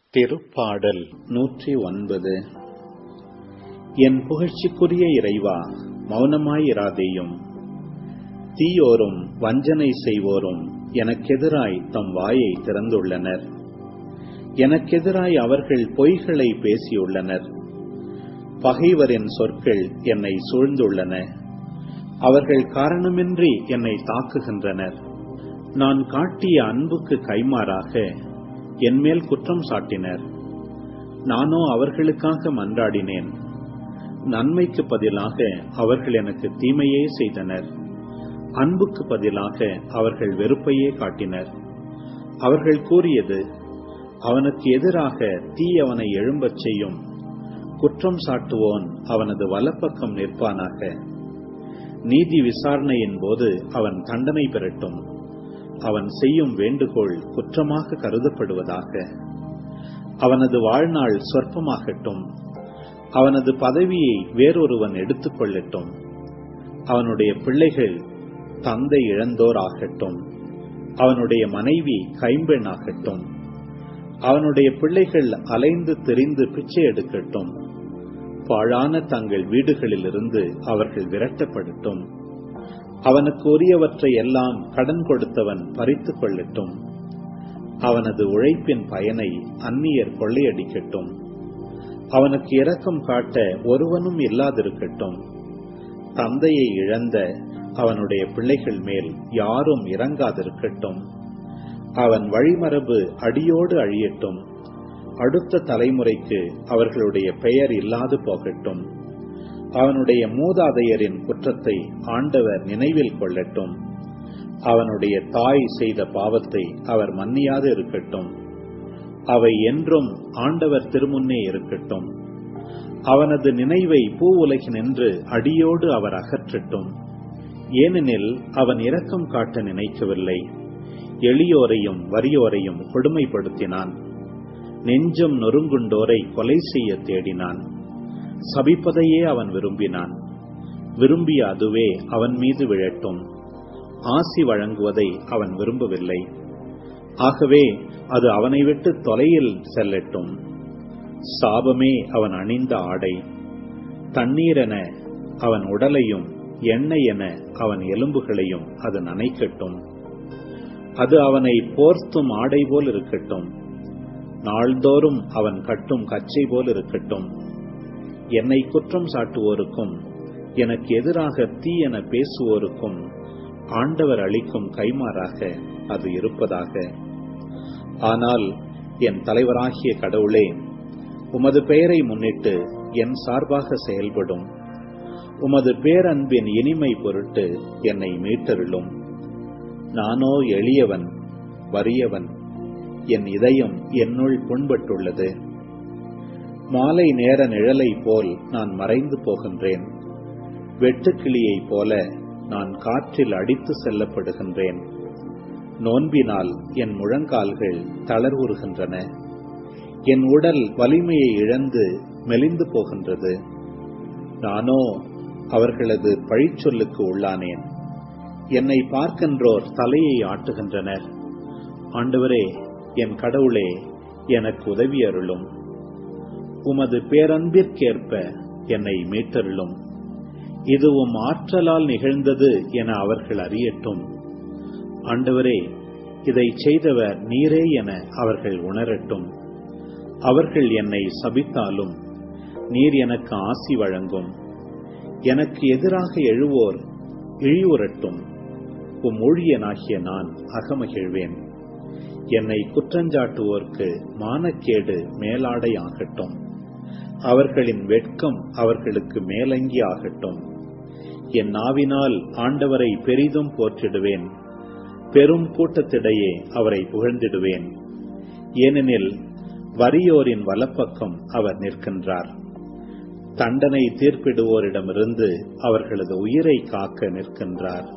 திருப்பாடல் நூற்றி ஒன்பது என் புகழ்ச்சிக்குரிய இறைவா மௌனமாயிராதேயும் தீயோரும் வஞ்சனை செய்வோரும் எனக்கெதிராய் தம் வாயை திறந்துள்ளனர் எனக்கெதிராய் அவர்கள் பொய்களை பேசியுள்ளனர் பகைவரின் சொற்கள் என்னை சூழ்ந்துள்ளன அவர்கள் காரணமின்றி என்னை தாக்குகின்றனர் நான் காட்டிய அன்புக்கு கைமாறாக என்மேல் குற்றம் சாட்டினர் நானோ அவர்களுக்காக மன்றாடினேன் நன்மைக்கு பதிலாக அவர்கள் எனக்கு தீமையே செய்தனர் அன்புக்கு பதிலாக அவர்கள் வெறுப்பையே காட்டினர் அவர்கள் கூறியது அவனுக்கு எதிராக தீயவனை எழும்பச் செய்யும் குற்றம் சாட்டுவோன் அவனது வலப்பக்கம் நிற்பானாக நீதி விசாரணையின் போது அவன் தண்டனை பெறட்டும் அவன் செய்யும் வேண்டுகோள் குற்றமாக கருதப்படுவதாக அவனது வாழ்நாள் சொற்பமாகட்டும் அவனது பதவியை வேறொருவன் எடுத்துக் கொள்ளட்டும் அவனுடைய பிள்ளைகள் தந்தை இழந்தோர் ஆகட்டும் அவனுடைய மனைவி கைம்பெண் ஆகட்டும் அவனுடைய பிள்ளைகள் அலைந்து திரிந்து பிச்சை எடுக்கட்டும் பாழான தங்கள் வீடுகளிலிருந்து அவர்கள் விரட்டப்படட்டும் அவனுக்கு உரியவற்றை எல்லாம் கடன் கொடுத்தவன் பறித்துக் கொள்ளட்டும் அவனது உழைப்பின் பயனை அந்நியர் கொள்ளையடிக்கட்டும் அவனுக்கு இரக்கம் காட்ட ஒருவனும் இல்லாதிருக்கட்டும் தந்தையை இழந்த அவனுடைய பிள்ளைகள் மேல் யாரும் இறங்காதிருக்கட்டும் அவன் வழிமரபு அடியோடு அழியட்டும் அடுத்த தலைமுறைக்கு அவர்களுடைய பெயர் இல்லாது போகட்டும் அவனுடைய மூதாதையரின் குற்றத்தை ஆண்டவர் நினைவில் கொள்ளட்டும் அவனுடைய தாய் செய்த பாவத்தை அவர் மன்னியாது இருக்கட்டும் அவை என்றும் ஆண்டவர் திருமுன்னே இருக்கட்டும் அவனது நினைவை பூ உலகினின்று அடியோடு அவர் அகற்றட்டும் ஏனெனில் அவன் இரக்கம் காட்ட நினைக்கவில்லை எளியோரையும் வறியோரையும் கொடுமைப்படுத்தினான் நெஞ்சம் நொறுங்குண்டோரை கொலை செய்ய தேடினான் சபிப்பதையே அவன் விரும்பினான் விரும்பிய அதுவே அவன் மீது விழட்டும் ஆசி வழங்குவதை அவன் விரும்பவில்லை ஆகவே அது அவனை விட்டு தொலையில் செல்லட்டும் சாபமே அவன் அணிந்த ஆடை தண்ணீரென அவன் உடலையும் எண்ணெய் என அவன் எலும்புகளையும் அது நனைக்கட்டும் அது அவனை போர்த்தும் ஆடை போல் இருக்கட்டும் நாள்தோறும் அவன் கட்டும் கச்சை போல் இருக்கட்டும் என்னை குற்றம் சாட்டுவோருக்கும் எனக்கு எதிராக தீ என பேசுவோருக்கும் ஆண்டவர் அளிக்கும் கைமாறாக அது இருப்பதாக ஆனால் என் தலைவராகிய கடவுளே உமது பெயரை முன்னிட்டு என் சார்பாக செயல்படும் உமது பேரன்பின் இனிமை பொருட்டு என்னை மீட்டருளும் நானோ எளியவன் வறியவன் என் இதயம் என்னுள் புண்பட்டுள்ளது மாலை நேர நிழலை போல் நான் மறைந்து போகின்றேன் வெட்டுக்கிளியைப் போல நான் காற்றில் அடித்து செல்லப்படுகின்றேன் நோன்பினால் என் முழங்கால்கள் தளர்வுறுகின்றன என் உடல் வலிமையை இழந்து மெலிந்து போகின்றது நானோ அவர்களது பழிச்சொல்லுக்கு உள்ளானேன் என்னை பார்க்கின்றோர் தலையை ஆட்டுகின்றனர் ஆண்டவரே என் கடவுளே எனக்கு உதவி அருளும் உமது பேரன்பிற்கேற்ப என்னை மீட்டருளும் இதுவும் ஆற்றலால் நிகழ்ந்தது என அவர்கள் அறியட்டும் ஆண்டவரே இதை செய்தவர் நீரே என அவர்கள் உணரட்டும் அவர்கள் என்னை சபித்தாலும் நீர் எனக்கு ஆசி வழங்கும் எனக்கு எதிராக எழுவோர் இழிவுறட்டும் உம் ஊழியனாகிய நான் அகமகிழ்வேன் என்னை குற்றஞ்சாட்டுவோர்க்கு மானக்கேடு மேலாடை ஆகட்டும் அவர்களின் வெட்கம் அவர்களுக்கு மேலங்கி ஆகட்டும் என் நாவினால் ஆண்டவரை பெரிதும் போற்றிடுவேன் பெரும் கூட்டத்திடையே அவரை புகழ்ந்திடுவேன் ஏனெனில் வறியோரின் வலப்பக்கம் அவர் நிற்கின்றார் தண்டனை தீர்ப்பிடுவோரிடமிருந்து அவர்களது உயிரை காக்க நிற்கின்றார்